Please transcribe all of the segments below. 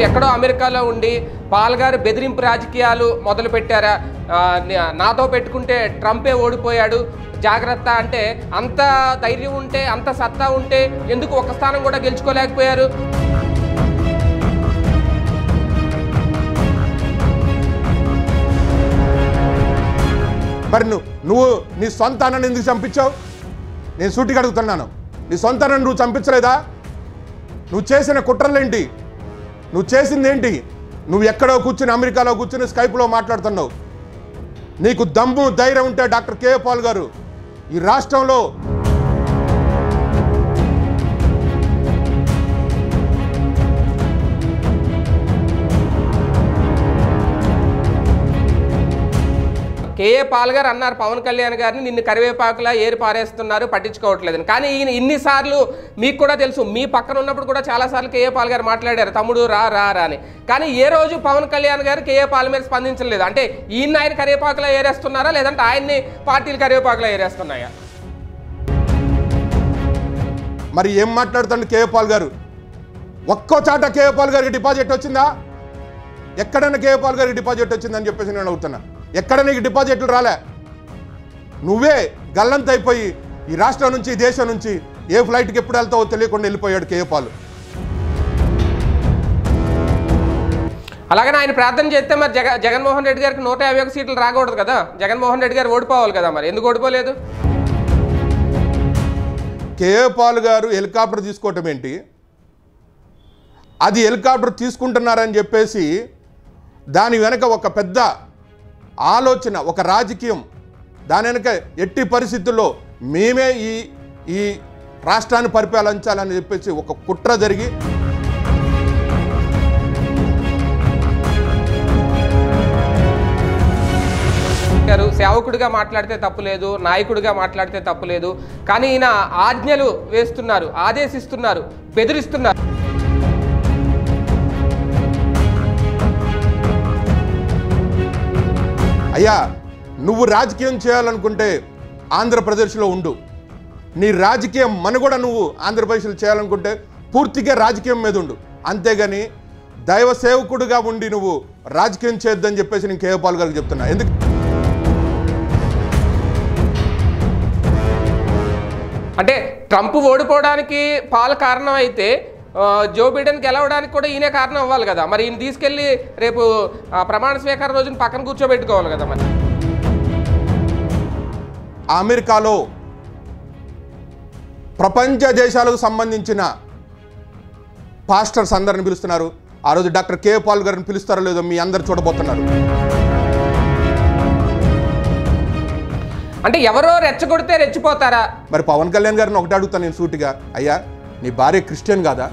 ఎక్కడో అమెరికాలో ఉండి పాల్ గారు బెదిరింపు రాజకీయాలు మొదలు పెట్టారా ఆ, ని- నాతో పెట్టుకుంటే ట్రంపే ఓడిపోయాడు జాగ్రత్త అంటే అంత ధైర్యం ఉంటే అంత సత్తా ఉంటే ఎందుకు ఒక స్థానం కూడా గెలుచుకోలేకపోయారు మరి నువ్వు నువ్వు నీ సొంత అన్నని ఎందుకు చంపించావు నేను సూటిగా అడుగుతున్నాను నీ సొంత అన్నని నువ్వు చంపించలేదా నువ్వు చేసిన కుట్రలేంటి నువ్వు చేసింది ఏంటి నువ్వు ఎక్కడో కూర్చుని అమెరికాలో కూర్చుని స్కైప్లో మాట్లాడుతున్నావు నీకు దమ్ము ధైర్యం ఉంటే డాక్టర్ కే పాల్ గారు ఈ రాష్ట్రంలో కేఏ పాల్ గారు అన్నారు పవన్ కళ్యాణ్ గారిని నిన్ను కరివేపాకులా ఏరి పారేస్తున్నారు పట్టించుకోవట్లేదని కానీ ఈయన ఇన్నిసార్లు మీకు కూడా తెలుసు మీ పక్కన ఉన్నప్పుడు కూడా చాలాసార్లు కేఏ పాల్ గారు మాట్లాడారు తమ్ముడు రా రా రా అని కానీ ఏ రోజు పవన్ కళ్యాణ్ గారు కేఏ పాల్ మీద స్పందించలేదు అంటే ఈయన ఆయన కరివేపాకులా ఏరేస్తున్నారా లేదంటే ఆయన్ని పార్టీలు కరివేపాకులా ఏరేస్తున్నాయా మరి ఏం మాట్లాడుతాడు కేఏ పాల్ గారు ఒక్కో చాట కేఏ పాల్ గారికి డిపాజిట్ వచ్చిందా ఎక్కడైనా కేఏ పాల్ గారికి డిపాజిట్ వచ్చిందని చెప్పేసి నేను అడుగుతున్నా ఎక్కడ నీకు డిపాజిట్లు రాలే నువ్వే గల్లంత అయిపోయి ఈ రాష్ట్రం నుంచి ఈ దేశం నుంచి ఏ ఫ్లైట్కి ఎప్పుడు వెళ్తావో తెలియకుండా వెళ్ళిపోయాడు కేఏ పాల్ అలాగని ఆయన ప్రార్థన చేస్తే మరి జగ జగన్మోహన్ రెడ్డి గారికి నూట యాభై ఒక సీట్లు రాకూడదు కదా జగన్మోహన్ రెడ్డి గారు ఓడిపోవాలి కదా మరి ఎందుకు ఓడిపోలేదు కేఏ పాల్ గారు హెలికాప్టర్ తీసుకోవటం ఏంటి అది హెలికాప్టర్ తీసుకుంటున్నారని చెప్పేసి దాని వెనక ఒక పెద్ద ఆలోచన ఒక రాజకీయం దాని వెనక ఎట్టి పరిస్థితుల్లో మేమే ఈ ఈ రాష్ట్రాన్ని పరిపాలించాలని చెప్పేసి ఒక కుట్ర జరిగి గారు సేవకుడిగా మాట్లాడితే తప్పు లేదు నాయకుడిగా మాట్లాడితే తప్పు లేదు కానీ ఈయన ఆజ్ఞలు వేస్తున్నారు ఆదేశిస్తున్నారు బెదిరిస్తున్నారు అయ్యా నువ్వు రాజకీయం చేయాలనుకుంటే ఆంధ్రప్రదేశ్లో ఉండు నీ రాజకీయం మనుగడ నువ్వు ఆంధ్రప్రదేశ్లో చేయాలనుకుంటే పూర్తిగా రాజకీయం మీద ఉండు అంతేగాని దైవ సేవకుడుగా ఉండి నువ్వు రాజకీయం చేయొద్దని చెప్పేసి నేను కేవపాల్ గారికి చెప్తున్నా ఎందుకు అంటే ట్రంప్ ఓడిపోవడానికి పాల కారణం అయితే ఆ, జో బిడెన్ గెలవడానికి కూడా ఈయనే కారణం అవ్వాలి కదా మరి ఈయన తీసుకెళ్ళి రేపు ఆ, ప్రమాణ స్వీకారం రోజున పక్కన కూర్చోబెట్టుకోవాలి కదా మరి అమెరికాలో ప్రపంచ దేశాలకు సంబంధించిన పాస్టర్స్ అందరిని పిలుస్తున్నారు ఆ రోజు డాక్టర్ కే పాల్ గారిని పిలుస్తారో లేదో మీ అందరు చూడబోతున్నారు అంటే ఎవరో రెచ్చగొడితే రెచ్చిపోతారా మరి పవన్ కళ్యాణ్ గారిని ఒకటి అడుగుతాను నేను సూటిగా అయ్యా నీ భార్య క్రిస్టియన్ కాదా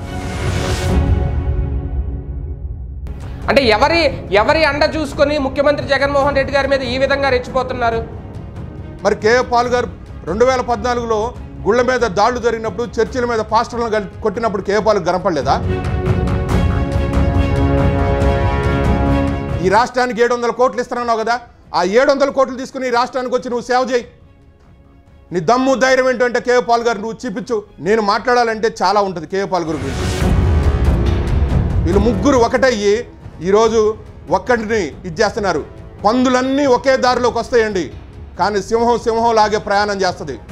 అంటే ఎవరి ఎవరి అండ చూసుకొని ముఖ్యమంత్రి జగన్మోహన్ రెడ్డి గారి మీద ఈ విధంగా రెచ్చిపోతున్నారు మరి కే పాల్ గారు రెండు వేల పద్నాలుగులో గుళ్ళ మీద దాడులు జరిగినప్పుడు చర్చిల మీద పాస్టర్లను గల్- కొట్టినప్పుడు కే పాల్ గనపడలేదా ఈ రాష్ట్రానికి ఏడు వందల కోట్లు ఇస్తున్నావు కదా ఆ ఏడు వందల కోట్లు తీసుకుని ఈ రాష్ట్రానికి వచ్చి నువ్వు సేవ చేయి నీ దమ్ము ధైర్యం ఏంటంటే కే పాల్ గారు నువ్వు చూపించు నేను మాట్లాడాలంటే చాలా ఉంటుంది కే పాల్ గారి గురించి వీళ్ళు ముగ్గురు ఒకటయ్యి ఈరోజు ఒక్కడిని ఇచ్చేస్తున్నారు పందులన్నీ ఒకే దారిలోకి వస్తాయండి కానీ సింహం సింహం లాగే ప్రయాణం చేస్తుంది